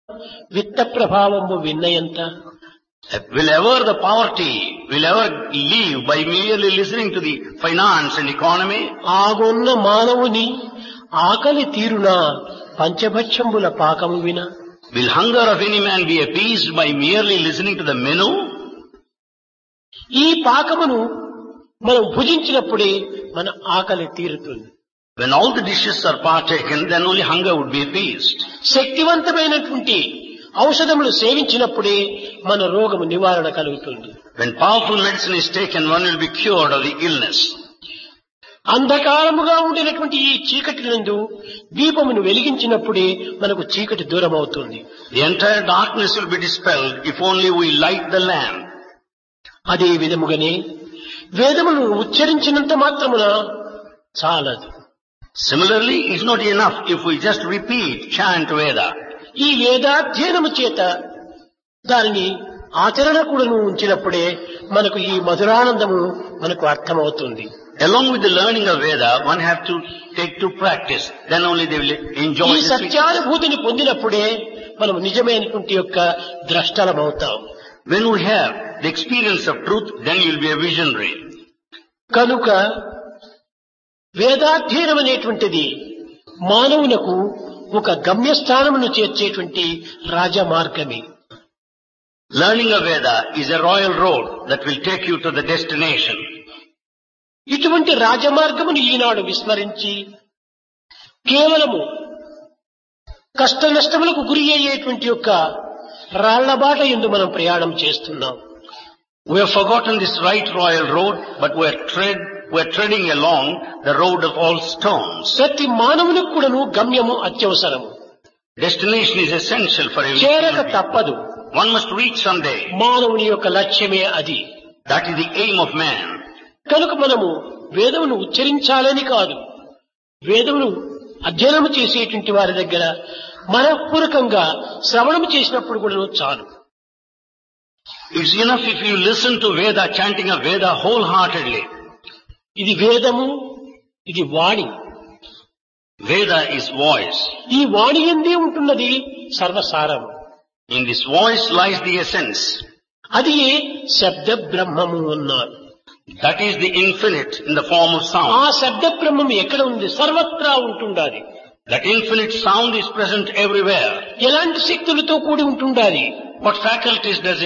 విత్త ప్రభావము విన్నయంత Will ever the poverty, will ever leave by merely listening to the finance and economy? ఆగొన్న మానవుని ఆకలి తీరున పంచభక్షంబుల పాకము విన Will hunger of any man be appeased by merely listening to the menu? ఈ పాకమును మనం భుజించినప్పుడే మన ఆకలి తీరుతుంది When all the dishes are partaken, then only hunger would be appeased. శక్తివంతమైనటువంటి ఔషధములు సేవించినప్పుడే మన రోగము నివారణ కలుగుతుంది When powerful medicine is taken, one will be cured of the illness. అంధకారముగా ఉండినటువంటి ఈ చీకటి నందు దీపమును వెలిగించినప్పుడే మనకు చీకటి దూరం అవుతుంది The entire darkness will be dispelled if only we light the lamp. అదే విధముగానే వేదమును ఉచ్చరించినంత మాత్రమున చాలదు Similarly, it's not enough if we just repeat, chant Veda. ఈ వేదాధ్యయనము చేత దానిని ఆచరణ కూడాను ఉంచినప్పుడే మనకు ఈ మధురానందము మనకు అర్థమవుతుంది Along with the learning of Veda, one have to take to practice. Then only they will enjoy ఈ the sweet. సత్యానుభూతిని పొందినప్పుడే మనం నిజమైనటువంటి యొక్క ద్రష్టలమవుతాం When we have the experience of truth, then you will be a visionary. కనుక వేదాధ్యయనం అనేటువంటిది మానవునకు ఒక గమ్యస్థానమును చేర్చేటువంటి రాజమార్గమే Learning of Veda is a royal road that will take you to the destination. ఇటువంటి రాజమార్గమును ఈనాడు విస్మరించి కేవలము కష్ట నష్టములకు గురి అయ్యేటువంటి యొక్క రాళ్లబాట ఎందు మనం ప్రయాణం చేస్తున్నాం We have forgotten this right royal road, but we are tread, we are treading along the road of all stones. ప్రతి మానవునికి కూడాను గమ్యము అత్యవసరము Destination is essential for every చేరక human being. తప్పదు One must reach someday. మానవుని యొక్క లక్ష్యమే అది That is the aim of man. కనుక మనము వేదమును ఉచ్చరించాలని కాదు వేదమును అధ్యయనము చేసేటువంటి వారి దగ్గర మనఃపూర్వకంగా శ్రవణము చేసినప్పుడు కూడా చాలు It's enough if you listen to Veda, chanting of Veda wholeheartedly. ఇది వేదము ఇది వాణి Veda is voice. ఈ వాణి ఎందే ఉంటున్నది సర్వసారము In this voice lies the essence. అది శబ్ద బ్రహ్మము అన్నారు That is the infinite in the form of ఆ sound. శబ్ద బ్రహ్మం ఎక్కడ ఉంది సర్వత్రా ఉంటుండాలి That infinite sound is present everywhere. ఎలాంటి శక్తులతో కూడి ఉంటుండాలి What faculties does it